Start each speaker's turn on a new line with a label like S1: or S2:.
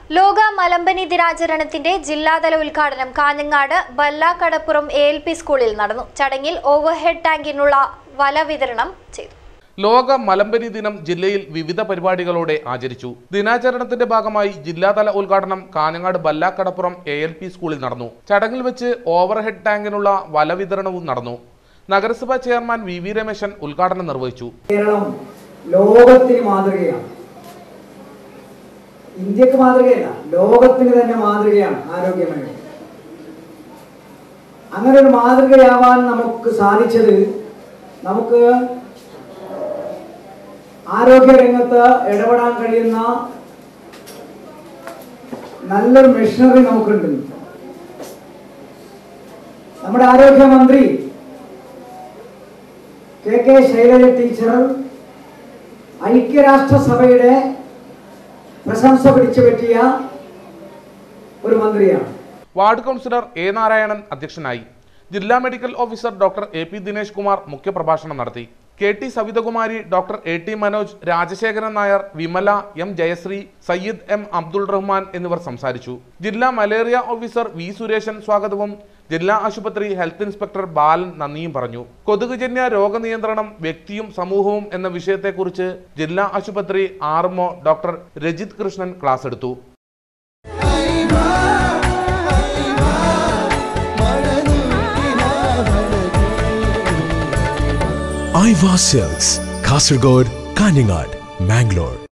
S1: ലോക മലമ്പനി ദിനാചരണത്തിന്റെ ജില്ലാതല ഉദ്ഘാടനം Kanhangad Ballakadappuram A L P സ്കൂളിൽ നടന്നു ചടങ്ങിൽ ഓവർഹെഡ് ടാങ്കിനുള്ള വല വിതരണം ചെയ്തു
S2: ലോക മലമ്പനി ദിനം ജില്ലയിൽ വിവിധ പരിപാടികളോടെ ആചരിച്ചു ദിനാചരണത്തിന്റെ ഭാഗമായി ജില്ലാതല ഉദ്ഘാടനം Kanhangad Ballakadappuram A L P സ്കൂളിൽ നടന്നു ചടങ്ങിൽ വെച്ച് ഓവർഹെഡ് ടാങ്കിനുള്ള വല വിതരണവും നടന്നു നഗരസഭാ ചെയർമാൻ വി വി രമേശൻ ഉദ്ഘാടനം നിർവഹിച്ചു
S3: കേരളം ലോകത്തിന് മാതൃകയാണ് ഇന്ത്യക്ക് മാതൃകയല്ല ലോകത്തിന് തന്നെ മാതൃകയാണ് ആരോഗ്യമേഖല അങ്ങനെ ഒരു മാതൃകയാവാൻ നമുക്ക് സാധിച്ചത് നമുക്ക് ആരോഗ്യരംഗത്ത് ഇടപെടാൻ കഴിയുന്ന നല്ലൊരു മെഷീനറി നമുക്കുണ്ട് നമ്മുടെ ആരോഗ്യമന്ത്രി കെ കെ ശൈലജ ടീച്ചർ ഐക്യരാഷ്ട്രസഭയുടെ പ്രശംസ പിടിച്ചു പറ്റിയ ഒരു മന്ത്രിയാണ്
S2: വാർഡ് കൗൺസിലർ എ നാരായണൻ അധ്യക്ഷനായി ജില്ലാ medical officer doctor A P Dinesh Kumar മുഖ്യപ്രഭാഷണം നടത്തി K T Savithakumari doctor A T Manoj Rajasekharan Nair Vimala M Jayasree Sayyid M Abdul Rahman എന്നിവർ സംസാരിച്ചു ജില്ലാ മലേറിയ ഓഫീസർ വി സുരേശൻ സ്വാഗതവും ജില്ലാ ആശുപത്രി ഹെൽത്ത് ഇൻസ്പെക്ടർ ബാലൻ നന്ദിയും പറഞ്ഞു കൊതുകുജന്യ രോഗനിയന്ത്രണം വ്യക്തിയും സമൂഹവും എന്ന വിഷയത്തെക്കുറിച്ച് ജില്ലാ ആശുപത്രി RMO doctor Rajith Krishnan class എടുത്തു
S4: ഐവാ സെൽസ് കാസർഗോഡ് കാഞ്ഞങ്ങാട് മാംഗ്ലൂർ